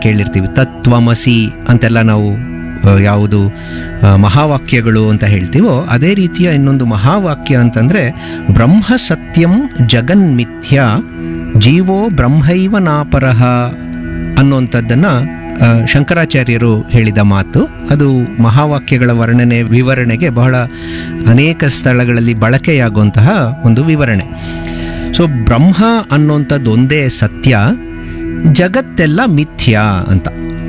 ಕೇಳಿರ್ತೀವಿ ತತ್ವಮಸಿ ಅಂತೆಲ್ಲ ನಾವು ಆ, ಯಾವುದು ಆ, ಮಹಾವಾಕ್ಯಗಳು ಅಂತ ಹೇಳ್ತೀವೋ ಅದೇ ರೀತಿಯ ಇನ್ನೊಂದು ಮಹಾವಾಕ್ಯ ಅಂತಂದರೆ ಬ್ರಹ್ಮ ಸತ್ಯಂ ಜಗನ್ಮಿಥ್ಯ ಜೀವೋ ಬ್ರಹ್ಮೈವ ನಾಪರಹ ಅನ್ನುವಂಥದ್ದನ್ನು ಆ, ಶಂಕರಾಚಾರ್ಯರು ಹೇಳಿದ ಮಾತು ಅದು ಮಹಾವಾಕ್ಯಗಳ ವರ್ಣನೆ ವಿವರಣೆಗೆ ಬಹಳ ಅನೇಕ ಸ್ಥಳಗಳಲ್ಲಿ ಬಳಕೆಯಾಗುವಂತಹ ಒಂದು ವಿವರಣೆ ಸೊ ಬ್ರಹ್ಮ ಅನ್ನುವಂಥದ್ದು ಒಂದೇ ಸತ್ಯ ಜಗತ್ತೆಲ್ಲ ಮಿಥ್ಯ ಅಂತ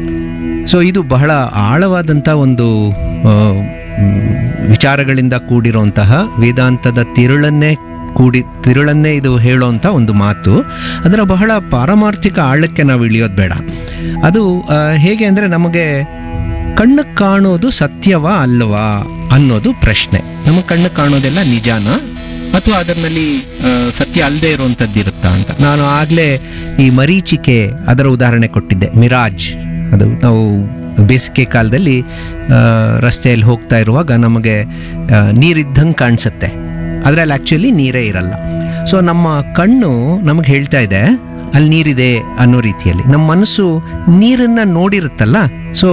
ಸೊ ಇದು ಬಹಳ ಆಳವಾದಂಥ ಒಂದು ಆ, ಮ್, ವಿಚಾರಗಳಿಂದ ಕೂಡಿರುವಂತಹ ವೇದಾಂತದ ತಿರುಳನ್ನೇ ಕೂಡಿ ತಿರುಳನ್ನೇ ಇದು ಹೇಳುವಂಥ ಒಂದು ಮಾತು ಅದರ ಬಹಳ ಪಾರಮಾರ್ಥಿಕ ಆಳಕ್ಕೆ ನಾವು ಇಳಿಯೋದು ಬೇಡ ಅದು ಆ, ಹೇಗೆ ಅಂದರೆ ನಮಗೆ ಕಣ್ಣು ಕಾಣೋದು ಸತ್ಯವಾ ಅಲ್ವಾ ಅನ್ನೋದು ಪ್ರಶ್ನೆ ನಮಗೆ ಕಣ್ಣು ಕಾಣೋದೆಲ್ಲ ನಿಜಾನ ಅಥವಾ ಅದರಲ್ಲಿ ಆ, ಸತ್ಯ ಅಲ್ಲದೆ ಇರುವಂಥದ್ದು ಇರುತ್ತಾ ಅಂತ ನಾನು ಆಗಲೇ ಈ ಮರೀಚಿಕೆ ಅದರ ಉದಾಹರಣೆ ಕೊಟ್ಟಿದ್ದೆ ಮಿರಾಜ್ ಅದು ನಾವು ಬೇಸಿಗೆ ಕಾಲದಲ್ಲಿ ಆ, ರಸ್ತೆಯಲ್ಲಿ ಹೋಗ್ತಾ ಇರುವಾಗ ನಮಗೆ ಆ, ನೀರಿದ್ದಂಗೆ ಕಾಣಿಸುತ್ತೆ ಅದರಲ್ಲಿ ಆ್ಯಕ್ಚುಲಿ ನೀರೇ ಇರಲ್ಲ ಸೊ ನಮ್ಮ ಕಣ್ಣು ನಮಗೆ ಹೇಳ್ತಾ ಇದೆ ಅಲ್ಲಿ ನೀರಿದೆ ಅನ್ನೋ ರೀತಿಯಲ್ಲಿ ನಮ್ಮ ಮನಸ್ಸು ನೀರನ್ನು ನೋಡಿರುತ್ತಲ್ಲ ಸೊ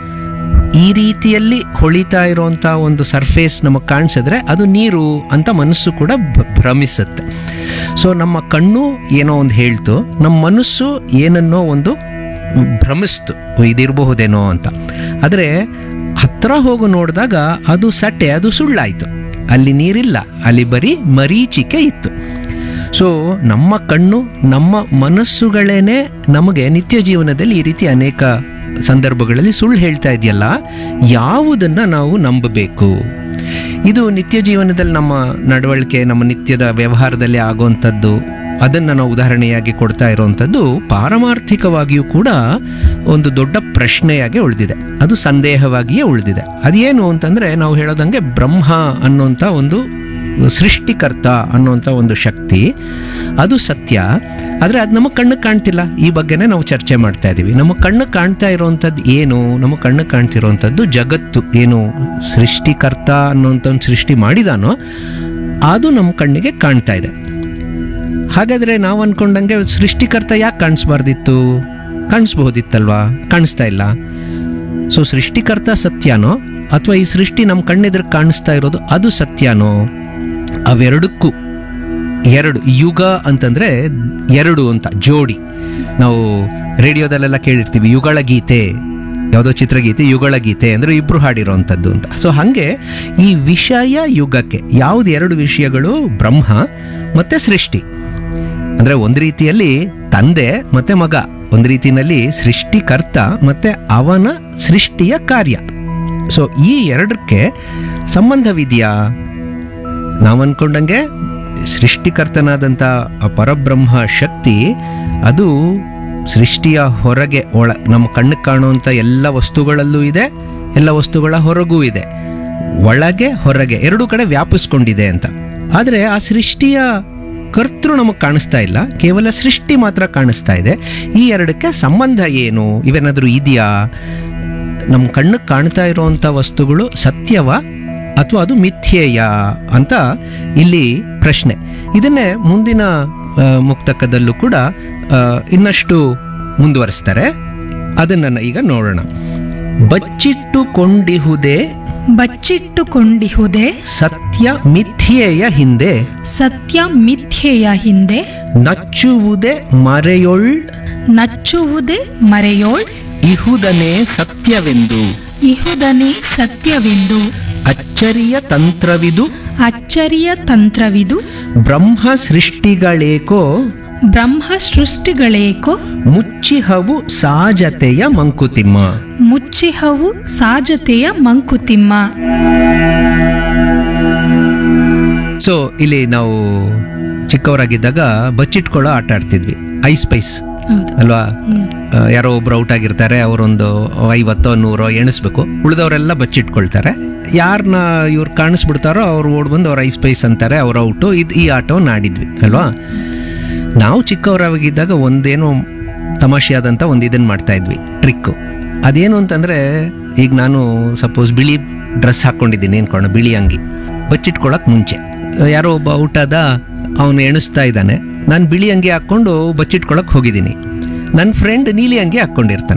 ಈ ರೀತಿಯಲ್ಲಿ ಹೊಳಿತಾ ಇರುವಂಥ ಒಂದು ಸರ್ಫೇಸ್ ನಮಗೆ ಕಾಣಿಸಿದ್ರೆ ಅದು ನೀರು ಅಂತ ಮನಸ್ಸು ಕೂಡ ಭ- ಭ್ರಮಿಸುತ್ತೆ ಸೊ ನಮ್ಮ ಕಣ್ಣು ಏನೋ ಒಂದು ಹೇಳ್ತು ನಮ್ಮ ಮನಸ್ಸು ಏನನ್ನೋ ಒಂದು ಭ್ರಮಿಸ್ತು ಇದಿರಬಹುದೇನೋ ಅಂತ ಆದರೆ ಹತ್ರ ಹೋಗಿ ನೋಡಿದಾಗ ಅದು ಸಟ್ಟೆ ಅದು ಸುಳ್ಳಾಯಿತು ಅಲ್ಲಿ ನೀರಿಲ್ಲ ಅಲ್ಲಿ ಬರೀ ಮರೀಚಿಕೆ ಇತ್ತು ಸೊ ನಮ್ಮ ಕಣ್ಣು ನಮ್ಮ ಮನಸ್ಸುಗಳೇನೆ ನಮಗೆ ನಿತ್ಯ ಜೀವನದಲ್ಲಿ ಈ ರೀತಿ ಅನೇಕ ಸಂದರ್ಭಗಳಲ್ಲಿ ಸುಳ್ಳು ಹೇಳ್ತಾ ಇದೆಯಲ್ಲ ಯಾವುದನ್ನು ನಾವು ನಂಬಬೇಕು ಇದು ನಿತ್ಯ ಜೀವನದಲ್ಲಿ ನಮ್ಮ ನಡವಳಿಕೆ ನಮ್ಮ ನಿತ್ಯದ ವ್ಯವಹಾರದಲ್ಲಿ ಆಗುವಂಥದ್ದು ಅದನ್ನು ನಾವು ಉದಾಹರಣೆಯಾಗಿ ಕೊಡ್ತಾ ಇರುವಂಥದ್ದು ಪಾರಮಾರ್ಥಿಕವಾಗಿಯೂ ಕೂಡ ಒಂದು ದೊಡ್ಡ ಪ್ರಶ್ನೆಯಾಗಿ ಉಳಿದಿದೆ ಅದು ಸಂದೇಹವಾಗಿಯೇ ಉಳಿದಿದೆ ಅದೇನು ಅಂತಂದರೆ ನಾವು ಹೇಳೋದಂಗೆ ಬ್ರಹ್ಮ ಅನ್ನೋಂಥ ಒಂದು ಸೃಷ್ಟಿಕರ್ತ ಅನ್ನೋಂಥ ಒಂದು ಶಕ್ತಿ ಅದು ಸತ್ಯ ಆದರೆ ಅದು ನಮ್ಮ ಕಣ್ಣು ಕಾಣ್ತಿಲ್ಲ ಈ ಬಗ್ಗೆನೇ ನಾವು ಚರ್ಚೆ ಮಾಡ್ತಾ ಇದ್ದೀವಿ ನಮ್ಮ ಕಣ್ಣು ಕಾಣ್ತಾ ಇರೋವಂಥದ್ದು ಏನು ನಮ್ಮ ಕಣ್ಣು ಕಾಣ್ತಿರೋವಂಥದ್ದು ಜಗತ್ತು ಏನು ಸೃಷ್ಟಿಕರ್ತ ಅನ್ನೋಂಥ ಒಂದು ಸೃಷ್ಟಿ ಮಾಡಿದಾನೋ ಅದು ನಮ್ಮ ಕಣ್ಣಿಗೆ ಕಾಣ್ತಾ ಇದೆ ಹಾಗಾದರೆ ನಾವು ಅಂದ್ಕೊಂಡಂಗೆ ಸೃಷ್ಟಿಕರ್ತ ಯಾಕೆ ಕಾಣಿಸ್ಬಾರ್ದಿತ್ತು ಕಾಣಿಸ್ಬಹುದಿತ್ತಲ್ವಾ ಕಾಣಿಸ್ತಾ ಇಲ್ಲ ಸೊ ಸೃಷ್ಟಿಕರ್ತ ಸತ್ಯನೋ ಅಥವಾ ಈ ಸೃಷ್ಟಿ ನಮ್ಮ ಕಣ್ಣೆದುರು ಕಾಣಿಸ್ತಾ ಇರೋದು ಅದು ಸತ್ಯನೋ ಅವೆರಡಕ್ಕೂ ಎರಡು ಯುಗ ಅಂತಂದರೆ ಎರಡು ಅಂತ ಜೋಡಿ ನಾವು ರೇಡಿಯೋದಲ್ಲೆಲ್ಲ ಕೇಳಿರ್ತೀವಿ ಯುಗಳ ಗೀತೆ ಯಾವುದೋ ಚಿತ್ರಗೀತೆ ಯುಗಳ ಗೀತೆ ಅಂದರೆ ಇಬ್ಬರು ಹಾಡಿರೋವಂಥದ್ದು ಅಂತ ಸೊ ಹಾಗೆ ಈ ವಿಷಯ ಯುಗಕ್ಕೆ ಯಾವುದು ಎರಡು ವಿಷಯಗಳು ಬ್ರಹ್ಮ ಮತ್ತು ಸೃಷ್ಟಿ ಅಂದರೆ ಒಂದು ರೀತಿಯಲ್ಲಿ ತಂದೆ ಮತ್ತು ಮಗ ಒಂದು ರೀತಿಯಲ್ಲಿ ಸೃಷ್ಟಿಕರ್ತ ಮತ್ತು ಅವನ ಸೃಷ್ಟಿಯ ಕಾರ್ಯ ಸೊ ಈ ಎರಡಕ್ಕೆ ಸಂಬಂಧವಿದೆಯಾ ನಾವು ಅಂದ್ಕೊಂಡಂಗೆ ಸೃಷ್ಟಿಕರ್ತನಾದಂಥ ಆ ಪರಬ್ರಹ್ಮ ಶಕ್ತಿ ಅದು ಸೃಷ್ಟಿಯ ಹೊರಗೆ ಒಳ ನಮ್ಮ ಕಣ್ಣಿಗೆ ಕಾಣುವಂಥ ಎಲ್ಲ ವಸ್ತುಗಳಲ್ಲೂ ಇದೆ ಎಲ್ಲ ವಸ್ತುಗಳ ಹೊರಗೂ ಇದೆ ಒಳಗೆ ಹೊರಗೆ ಎರಡೂ ಕಡೆ ವ್ಯಾಪಿಸ್ಕೊಂಡಿದೆ ಅಂತ ಆದರೆ ಆ ಸೃಷ್ಟಿಯ ಕರ್ತೃ ನಮಗೆ ಕಾಣಿಸ್ತಾ ಇಲ್ಲ ಕೇವಲ ಸೃಷ್ಟಿ ಮಾತ್ರ ಕಾಣಿಸ್ತಾ ಇದೆ ಈ ಎರಡಕ್ಕೆ ಸಂಬಂಧ ಏನು ಇವೇನಾದರೂ ಇದೆಯಾ ನಮ್ಮ ಕಣ್ಣಿಗೆ ಕಾಣ್ತಾ ಇರುವಂಥ ವಸ್ತುಗಳು ಸತ್ಯವ ಅಥವಾ ಅದು ಮಿಥ್ಯೆಯ ಅಂತ ಇಲ್ಲಿ ಪ್ರಶ್ನೆ ಇದನ್ನೇ ಮುಂದಿನ ಆ, ಮುಕ್ತಕದಲ್ಲೂ ಕೂಡ ಆ, ಇನ್ನಷ್ಟು ಮುಂದುವರಿಸ್ತಾರೆ ಅದನ್ನು ಈಗ ನೋಡೋಣ ಬಚ್ಚಿಟ್ಟುಕೊಂಡಿಹುದೇ ಬಚ್ಚಿಟ್ಟುಕೊಂಡಿಹುದೇ ಸತ್ಯ ಮಿಥ್ಯೆಯ ಹಿಂದೆ ಸತ್ಯ ಮಿಥ್ಯೆಯ ಹಿಂದೆ ನಚ್ಚುವುದೇ ಮರೆಯೊಳ್ ನಚ್ಚುವುದೇ ಮರೆಯೋಳ್ ಇಹುದನೇ ಸತ್ಯವೆಂದು ಇಹುದನೇ ಸತ್ಯವೆಂದು ಅಚ್ಚರಿಯ ತಂತ್ರವಿದು ಅಚ್ಚರಿಯ ತಂತ್ರವಿದು ಬ್ರಹ್ಮ ಸೃಷ್ಟಿಗಳೇಕೋ ಬ್ರಹ್ಮ ಸೃಷ್ಟಿಗಳೇಕೋ ಮುಚ್ಚಿಹವು ಸಾಜತೆಯ ಮಂಕುತಿಮ್ಮ ಮುಚ್ಚಿಹವು ಸಾಜತೆಯ ಮಂಕುತಿಮ್ಮ ಸೊ ಇಲ್ಲಿ ನಾವು ಚಿಕ್ಕವರಾಗಿದ್ದಾಗ ಬಚ್ಚಿಟ್ಕೊಳ್ಳೋ ಆಟ ಆಡ್ತಿದ್ವಿ ಐಸ್ ಪೈಸ್ ಹೌದು ಅಲ್ವಾ ಆ, ಯಾರೋ ಒಬ್ರು ಔಟ್ ಆಗಿರ್ತಾರೆ ಅವರೊಂದು ಐವತ್ತೋ ನೂರೋ ಎಣಿಸ್ಬೇಕು ಉಳಿದವರೆಲ್ಲ ಬಚ್ಚಿಟ್ಕೊಳ್ತಾರೆ ಯಾರನ್ನ ಇವ್ರು ಕಾಣಿಸ್ಬಿಡ್ತಾರೋ ಅವ್ರು ಓಡ್ ಬಂದು ಅವ್ರ ಐಸ್ ಪೈಸ್ ಅಂತಾರೆ ಅವ್ರ ಔಟು ಇದು ಈ ಆಟವನ್ನು ಆಡಿದ್ವಿ ಅಲ್ವಾ ನಾವು ಚಿಕ್ಕವರಾಗಿದ್ದಾಗ ಒಂದೇನೋ ತಮಾಷೆಯಾದಂಥ ಒಂದು ಇದನ್ನು ಮಾಡ್ತಾ ಇದ್ವಿ ಟ್ರಿಕ್ಕು ಅದೇನು ಅಂತಂದರೆ ಈಗ ನಾನು ಸಪೋಸ್ ಬಿಳಿ ಡ್ರೆಸ್ ಹಾಕ್ಕೊಂಡಿದ್ದೀನಿ ಅನ್ಕೋಣ ಬಿಳಿ ಅಂಗಿ ಬಚ್ಚಿಟ್ಕೊಳ್ಳೋಕೆ ಮುಂಚೆ ಯಾರೋ ಒಬ್ಬ ಔಟಾದ ಅವನು ಎಣಿಸ್ತಾ ಇದ್ದಾನೆ ನಾನು ಬಿಳಿ ಅಂಗಿ ಹಾಕ್ಕೊಂಡು ಬಚ್ಚಿಟ್ಕೊಳ್ಳೋಕೆ ಹೋಗಿದ್ದೀನಿ ನನ್ನ ಫ್ರೆಂಡ್ ನೀಲಿ ಅಂಗಿ ಹಾಕ್ಕೊಂಡಿರ್ತಾನೆ